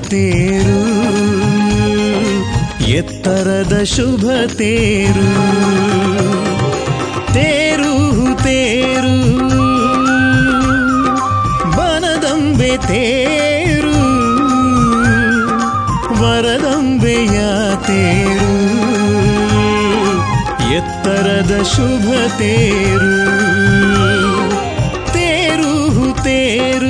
ತೇರು ಎತ್ತರದ ಶುಭ ತೇರು ತೇರು ತೇರು ಬನದಂಬೆ ತೇರು ವರದಂಬೆಯ ತೇರು ಎತ್ತರದ ಶುಭ ತೇರು ತೇರು ತೇರು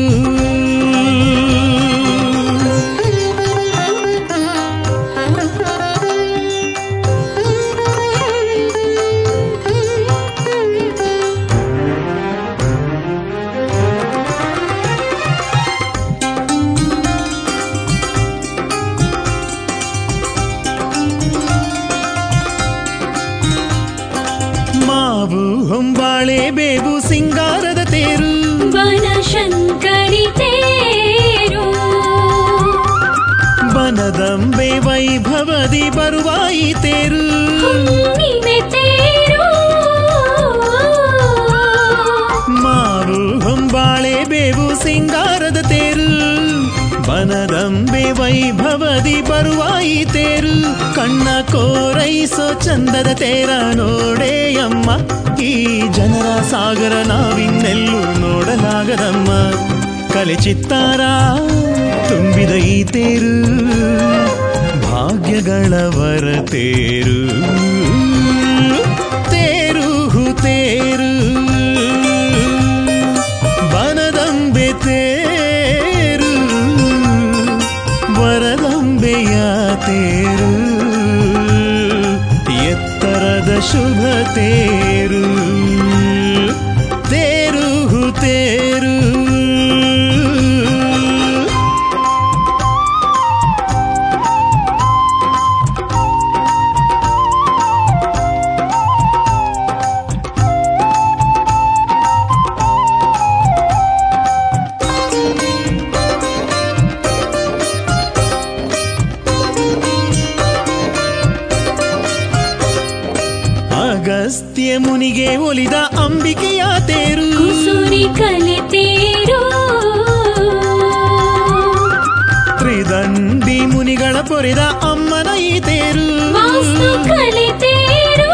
ಮಾವು ಹೊಂಬಾಳೆ ಬೇವು ಸಿಂಗಾರದ ತೇರು ಬನಶಂಕರಿ ತೇರು ಬನದಂಬೆ ವೈಭವದಿ ಬರುವ ಈ ತೇರು ಹುಣ್ಣಿಮೆ ತೇರು ಮಾವು ಹೊಂಬಾಳೆ ಬೇವು ಸಿಂಗಾರದ ತೇರು ಬನದಂಬೆ ವೈಭವದಿ ಬರುವ ಈ ತೇರು ಕಣ್ಣ ಕೋರೈಸೋ ಚಂದದ ತೇರ ನೋಡೇಯಮ್ಮ ಈ ಜನರ ಸಾಗರ ನಾವಿನ್ನೆಲ್ಲೂ ನೋಡಲಾಗದಮ್ಮ ಕಲೆ ಚಿತ್ತಾರ ತುಂಬಿದ ಈ ತೇರು ಭಾಗ್ಯಗಳ ವರ ತೇರು ತೇರು ತೇರು ಬನದಂಬೆ ತೇರು ವರದಂಬೆಯ ತೇರು ಎತ್ತರದ ಶುಭ ತೇರು ತೇರು ತೇರು ಅಗಸ್ತ್ಯ ಮುನಿಗೆ ಒಲಿದ ಅಂಬಿಕೆಯ ತೇರು ಕುಸುರಿ ಕಲೆ ತೇರು ತ್ರಿದಂಡಿ ಮುನಿಗಳ ಪೊರೆದ ಅಮ್ಮನ ಈ ತೇರು ವಾಸ್ತು ಕಲೆ ತೇರು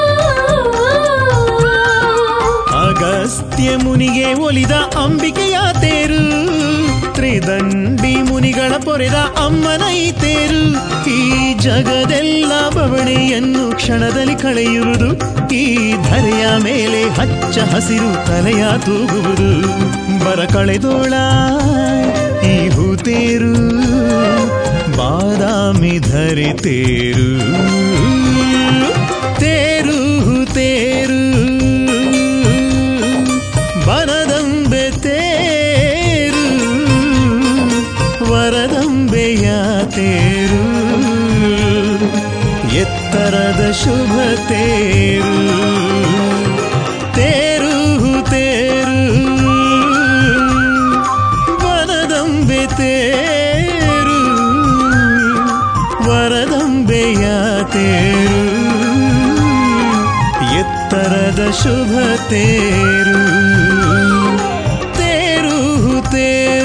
ಅಗಸ್ತ್ಯ ಮುನಿಗೆ ಒಲಿದ ಅಂಬಿಕೆಯ ತೇರು ತ್ರಿದಂಡಿ ಮುನಿಗಳ ಪೊರೆದ ಅಮ್ಮನ ಈ ತೇರು ಈ ಜಗದೆಲ್ಲ ಬವಣೆಯನ್ನು ಕ್ಷಣದಲ್ಲಿ ಕಳೆಯುವುದು ಈ ಧರೆಯ ಮೇಲೆ ಹಚ್ಚ ಹಸಿರು ತಲೆಯ ತೂಗುವುದು ಬರ ಕಳೆದೋಳ ಈ ಹೂತೇರು ಬಾದಾಮಿ ಧರೆ ತೇರು ತೇರು ತೇರು ಬನದಂಬೆ ತೇರು ವರದಂಬೆಯ ತೇರು ಎತ್ತರದ ಶುಭ ತೇರು ತೇರು ತೇರು ವನದಂಬೆ ತೇರು ವರದಂಬೆಯ ತೇರು ಎತ್ತರದ ಶುಭ ತೇರು ತೇರು ತೇರು